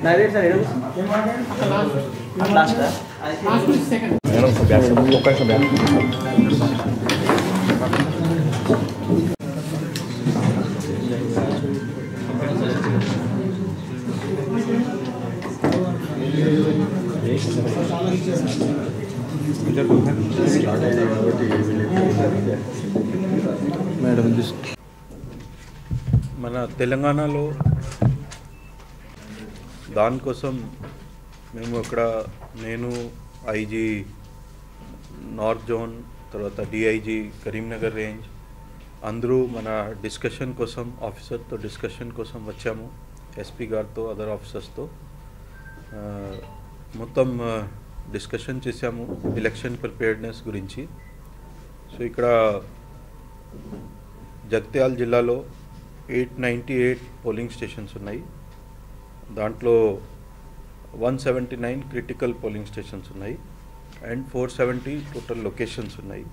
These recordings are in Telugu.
నాదే సార్ ఎడుగు లాస్ట్ మేడం మన తెలంగాణలో దానికోసం మేము ఇక్కడ నేను ఐజీ నార్త్ జోన్ తర్వాత డిఐజీ కరీంనగర్ రేంజ్ అందరూ మన డిస్కషన్ కోసం ఆఫీసర్తో డిస్కషన్ కోసం వచ్చాము ఎస్పీ గారితో అదర్ ఆఫీసర్స్తో ఆ, మొత్తం డిస్కషన్ చేశాము ఎలక్షన్ ప్రిపేర్డ్నెస్ గురించి సో ఇక్కడ జగిత్యాల జిల్లాలో eight ninety eight polling stations ఉన్నాయి దాంట్లో one seventy nine critical polling stations ఉన్నాయి and four seventy total locations ఉన్నాయి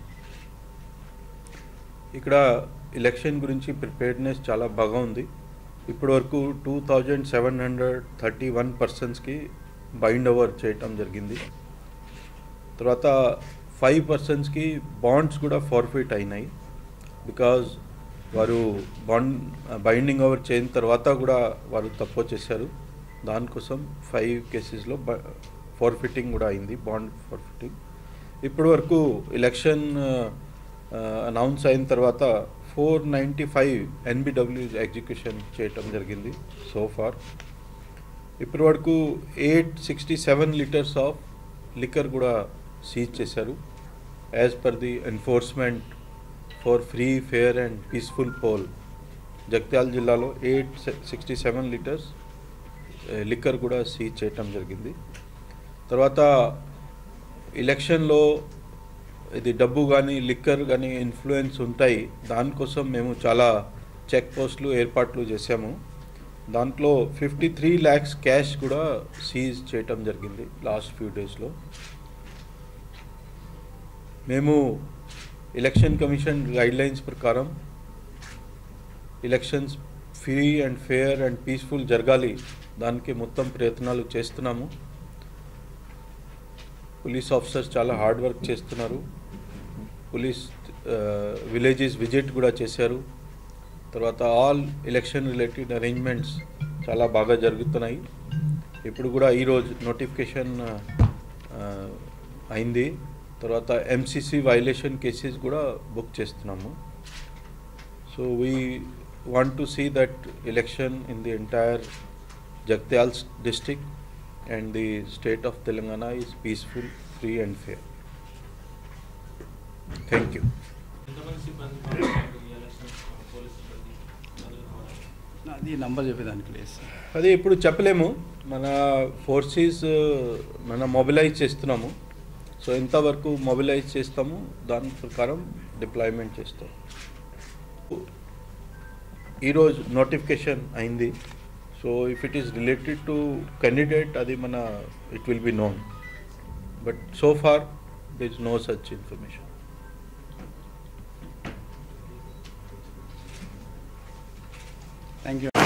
ఇక్కడ ఎలక్షన్ గురించి ప్రిపేర్డ్నెస్ చాలా బాగా ఉంది ఇప్పటివరకు two thousand seven hundred thirty one పర్సన్స్కి బైండ్ ఓవర్ చేయటం జరిగింది తర్వాత ఫైవ్ పర్సన్స్కి బాండ్స్ కూడా ఫార్ఫిట్ అయినాయి బికాజ్ వారు బాండ్ బైండింగ్ ఓవర్ చేయిన తర్వాత కూడా వారు తప్పు చేశారు దానికోసం ఫైవ్ కేసెస్లో ఫార్ఫిటింగ్ కూడా అయింది బాండ్ ఫార్ఫిటింగ్ ఇప్పటి వరకు ఎలక్షన్ అనౌన్స్ అయిన తర్వాత four ninety five NBW execution చేయటం జరిగింది సో ఫార్ ఇప్పటి వరకు eight sixty seven litres of liquor కూడా సీజ్ చేశారు as per the enforcement for free fair and peaceful poll Jagtial జిల్లాలో eight sixty seven litres liquor కూడా సీజ్ చేయటం జరిగింది తర్వాత ఎలక్షన్లో ఇది డబ్బు కానీ లిక్కర్ కానీ ఇన్ఫ్లుయెన్స్ ఉంటాయి దానికోసం మేము చాలా చెక్ పోస్టులు ఏర్పాట్లు చేశాము దాంట్లో ఫిఫ్టీ త్రీ ల్యాక్స్ క్యాష్ కూడా సీజ్ చేయటం జరిగింది లాస్ట్ ఫ్యూ డేస్లో మేము ఎలక్షన్ కమిషన్ గైడ్లైన్స్ ప్రకారం elections free and fair and peaceful జరగాలి దానికి మొత్తం ప్రయత్నాలు చేస్తున్నాము పోలీస్ ఆఫీసర్స్ చాలా హార్డ్ వర్క్ చేస్తున్నారు పోలీస్ విలేజెస్ విజిట్ కూడా చేశారు తర్వాత ఆల్ ఎలక్షన్ రిలేటెడ్ అరేంజ్మెంట్స్ చాలా బాగా జరుగుతున్నాయి ఇప్పుడు కూడా ఈరోజు నోటిఫికేషన్ అయింది తర్వాత ఎంసీసీ వైలేషన్ కేసెస్ కూడా బుక్ చేస్తున్నాము so we want to see that election in the entire Jagtial district and the state of Telangana is peaceful, free and fair. Thank you. ఎంతమంది సిబ్బంది పంపించారు ఈ ఎలక్షన్ పోలీస్ సిబ్బంది భద్రతా అది నంబర్ చెప్పేదానికి లేదు సార్ అది ఇప్పుడు చెప్పలేము మన ఫోర్సెస్ మన మొబిలైజ్ చేస్తున్నాము సో ఎంతవరకు మొబిలైజ్ చేస్తాము దాని ప్రకారం డిప్లాయ్మెంట్ చేస్తాం ఈరోజు నోటిఫికేషన్ అయింది so if it is related to candidate అది మన it will be known but so far there is no such information thank you